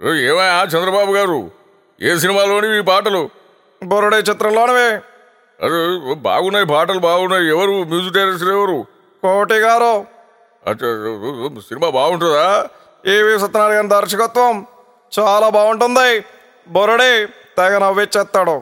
ఓ, ఏమయ్యా చంద్రబాబు గారు ఏ సినిమాలోని ఈ పాటలు బొరడే చిత్రంలోనవే అరే ఓ, బాగున్నాయి పాటలు బాగున్నాయి ఎవరు మ్యూజిక్ డైరెక్టర్ ఎవరు కోటి గారు అచ్చా, ఓ, ఓ, సినిమా బాగుంటుందా ఏవి సత్యనారాయణ గారి దర్శకత్వం చాలా బాగుంటుంది బొరడే తెగ నవ్విచ్చేస్తాడు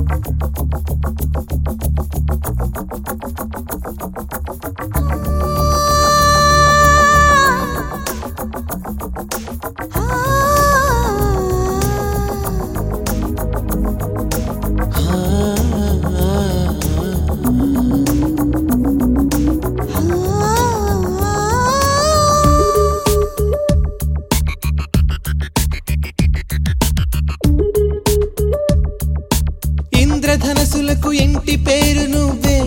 ఇంద్రధనసులకు ఇంటి పేరు నువ్వే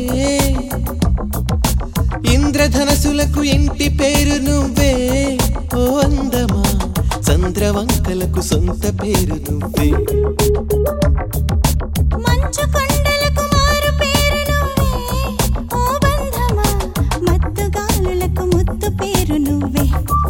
ఇంద్రధనసులకు ఇంటి పేరు నువ్వే ఓ అందమా చంద్రవంకలకు సొంత పేరు నువ్వే మంచు కొండలకు మారు పేరు నువ్వే ఓ బంధమా మత్తు గాలులకు ముత్తు పేరు నువ్వే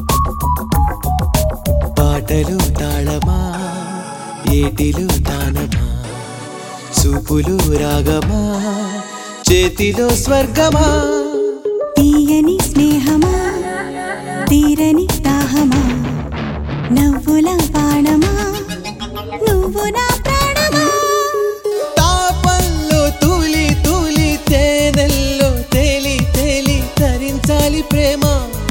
పాటలు తాళమా ఏటిలు తానమా చూపులు రాగమా చేతిలో స్వర్గమా తీయని స్నేహమా తీరని దాహమా నవ్వుల బాణమా నువ్వు నా ప్రాణమా తాపంలో తూలి తూలి తేనెల్లో తేలి తేలి తరించాలి ప్రేమ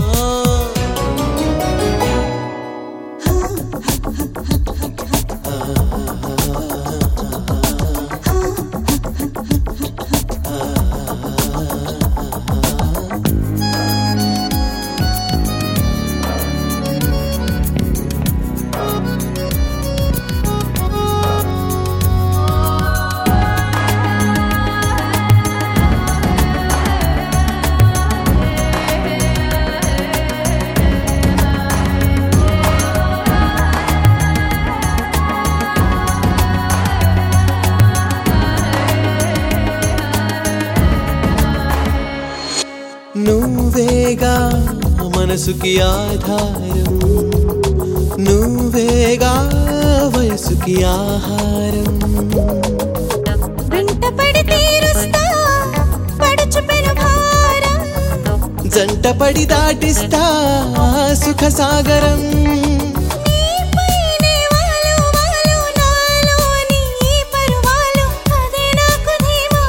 నువ్వేగా మనసుకి ఆధారం నువ్వేగా వయసుకి ఆహారం వెంటపడి తీరుస్తా పడుచు పెను భారం జంటపడి దాటిస్తా సుఖ సాగరం నీపైనే వాలు వాలు నాలోని ఈ పరువాలు అదే నాకు ధీమా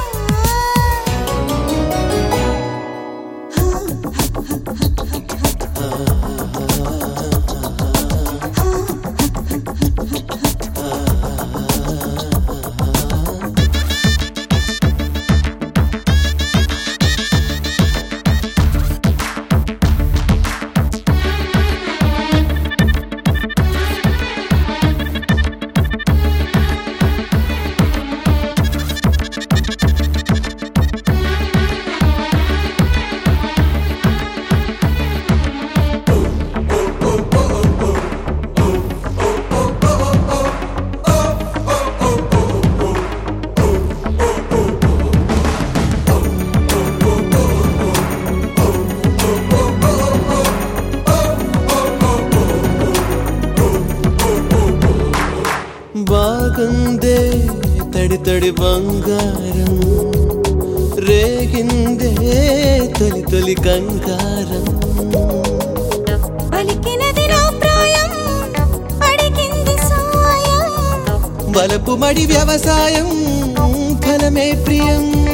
బాగుందే తడి తడి బంగారం రేగిందే తొలి తొలి కంగారం పలికినది నా ప్రాయం అడిగింది సాయం బలపు మడి వ్యవసాయం ఫలమే ప్రియం